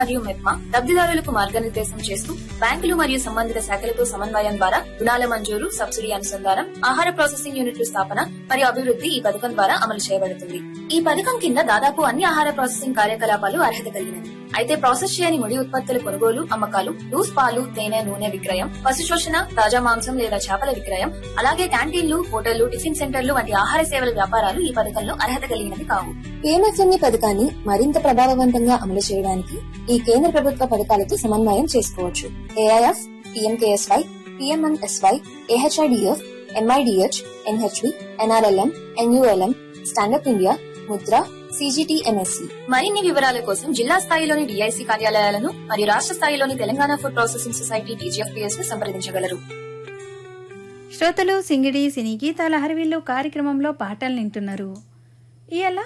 మరియు మెప్మా లబ్దిదారులకు మార్గనిర్దేశం చేస్తూ బ్యాంకులు మరియు సంబంధిత శాఖలతో సమన్వయం ద్వారా రుణాల మంజూరు సబ్సిడీ అనుసంధానం ఆహార ప్రాసెసింగ్ యూనిట్ల స్థాపన మరియు అభివృద్ధి ఈ పథకం ద్వారా అమలు చేయబడుతుంది ఈ పథకం కింద దాదాపు అన్ని ఆహార ప్రాసెసింగ్ కార్యకలాపాలు అర్హత కలిగినవి అయితే ప్రాసెస్ చేయని ముడి ఉత్పత్తుల కొనుగోలు అమ్మకాలు లూస్ పాలు తేనె నూనె విక్రయం పశు శోషణ తాజా మాంసం లేదా చేపల విక్రయం అలాగే క్యాంటీన్లు హోటళ్లు టిఫిన్ సెంటర్లు వంటి ఆహార సేవల వ్యాపారాలు ఈ పథకంలో అర్హత కలిగినవి కావు పిఎంఎఫ్ఎంఈ పథకాన్ని మరింత ప్రభావవంతంగా అమలు చేయడానికి ఈ కేంద్ర ప్రభుత్వ పథకాలతో సమన్వయం చేసుకోవచ్చు AIF PMKSY PMNSY AHIDF MIDH NHV NRLM NULM stand up India Mudra CGTMSC మరిన్ని వివరాల కోసం జిల్లా స్థాయిలోని డిఐసి కార్యాలయాలను మరియు రాష్ట్ర స్థాయిలోని Telangana food processing society TGFPS ను సంప్రదించగలరు శ్రోతలు సింగిడి సినీ గీతాల హరివిల్లు కార్యక్రమంలో పాటలు వింటున్నారు ఇయలా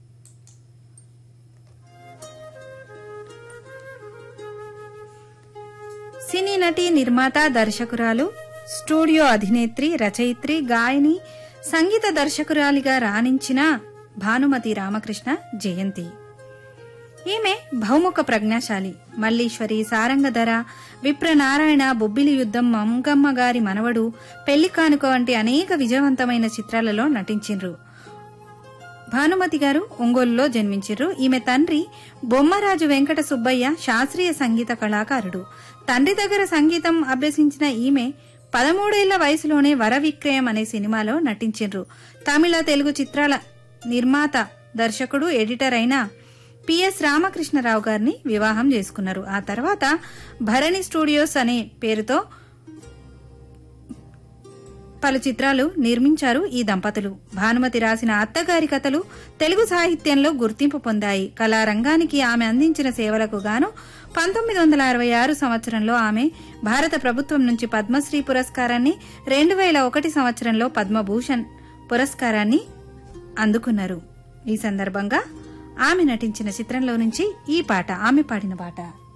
సినీ నటి నిర్మాత దర్శకురాలు స్టూడియో అధినేత్రి రచయిత్రి గాయని సంగీత దర్శకురాలిగా రాణించిన భానుమతి రామకృష్ణ జయంతి ఈమె బహుముఖ ప్రజ్ఞాశాలి మల్లీశ్వరి సారంగధర విప్రనారాయణ బొబ్బిలి యుద్ధం మంగమ్మ గారి మనవడు పెళ్లి కానుక వంటి అనేక విజయవంతమైన చిత్రాలలో నటించిండ్రు భానుమతి గారు ఒంగోలులో జన్మించారు ఈమె తండ్రి బొమ్మరాజు వెంకట సుబ్బయ్య శాస్త్రీయ సంగీత కళాకారుడు తండ్రి దగ్గర సంగీతం అభ్యసించిన ఈమె పదమూడేళ్ల వయసులోనే వర విక్రయం అనే సినిమాలో నటించిండ్రు తమిళ తెలుగు చిత్రాల నిర్మాత దర్శకుడు ఎడిటర్ అయిన పిఎస్ రామకృష్ణరావు గారిని వివాహం చేసుకున్నారు ఆ తర్వాత భరణి స్టూడియోస్ అనే పేరుతో పలు చిత్రాలు నిర్మించారు ఈ దంపతులు భానుమతి రాసిన అత్తగారి కథలు తెలుగు సాహిత్యంలో గుర్తింపు పొందాయి కళారంగానికి ఆమె అందించిన సేవలకు గాను పంతొమ్మిది వందల అరవై ఆరు సంవత్సరంలో ఆమె భారత ప్రభుత్వం నుంచి పద్మశ్రీ పురస్కారాన్ని రెండు వేల ఒకటి సంవత్సరంలో పద్మభూషణ్ పురస్కారాన్ని అందుకున్నారు ఈ సందర్భంగా ఆమె నటించిన చిత్రంలో నుంచి ఈ పాట ఆమె పాడిన పాట